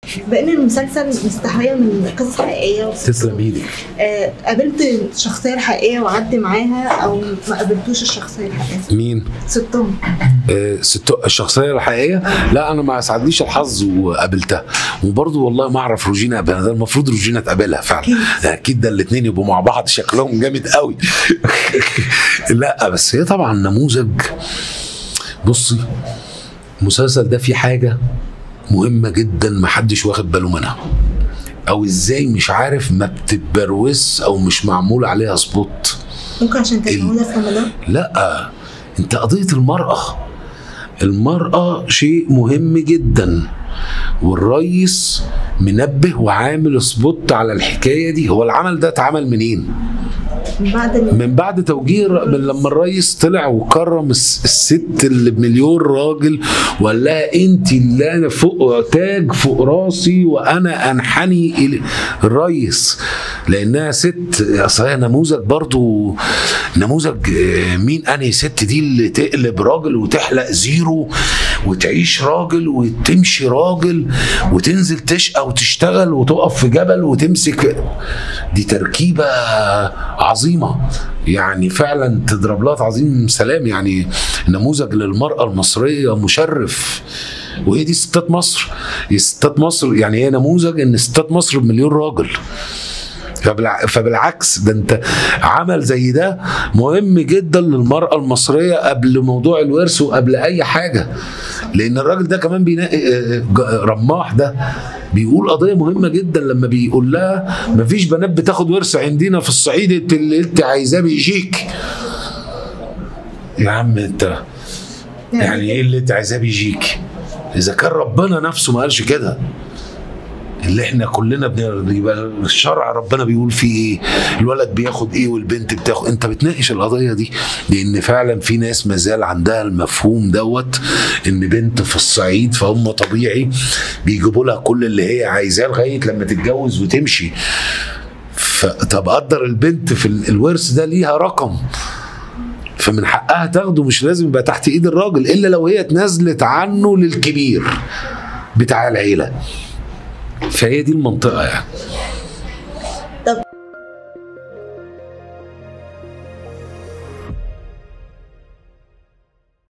بان المسلسل مستحويه من قصص حقيقيه وست- تسلم ايدك آه، قابلت الشخصيه الحقيقيه وقعدت معاها او ما قابلتوش الشخصيه الحقيقيه مين؟ ستهم آه، ست الشخصيه الحقيقيه لا انا ما اسعدنيش الحظ وقابلتها وبرضه والله ما اعرف روجينا قابلها ده المفروض روجينا تقابلها فعلا أكيد. اكيد ده الاثنين يبقوا مع بعض شكلهم جامد قوي لا بس هي طبعا نموذج بصي المسلسل ده فيه حاجه مهمه جدا محدش واخد باله منها او ازاي مش عارف ما بتتبروز او مش معمول عليها سبوت ممكن عشان كانت ال- معموله في رمضان لا انت قضية المرأة المرأة شيء مهم جدا والريس منبه وعامل سبوت على الحكاية دي هو العمل ده اتعمل منين من بعد ال- من بعد توجيه الر- من لما الريس طلع وكرم الس- الست اللي بمليون راجل وقال لها انت اللي انا فوق تاج فوق راسي وانا انحني الى الريس لانها ست اصل هي نموذج برضو نموذج آه، مين انهي ست دي اللي تقلب راجل وتحلق زيرو وتعيش راجل وتمشي راجل وتنزل تشقى وتشتغل وتقف في جبل وتمسك دي تركيبه عظيمه يعني فعلا تضرب لها تعظيم سلام يعني نموذج للمراه المصريه مشرف وهي دي ستات مصر ستات مصر يعني هي نموذج ان ستات مصر بمليون راجل فبالع... فبالعكس ده انت عمل زي ده مهم جدا للمرأة المصرية قبل موضوع الورث وقبل أي حاجة لأن الراجل ده كمان بينقي آه، ج- رماح ده بيقول قضية مهمة جدا لما بيقول لها مفيش بنات بتاخد ورث عندنا في الصعيد انت اللي انت عايزاه بيجيك يا عم انت يعني ايه اللي انت عايزاه بيجيك اذا كان ربنا نفسه ما قالش كده اللي احنا كلنا بن- يبقى الشرع ربنا بيقول فيه ايه الولد بياخد ايه والبنت بتاخد انت بتناقش القضيه دي لان فعلا في ناس مازال عندها المفهوم دوت ان بنت في الصعيد فهم طبيعي بيجيبوا لها كل اللي هي عايزاه لغايه لما تتجوز وتمشي فطب قدر البنت في ال- الورث ده ليها رقم فمن حقها تاخده مش لازم يبقى تحت ايد الراجل الا لو هي اتنازلت عنه للكبير بتاع العيله فهي دي المنطقه يعني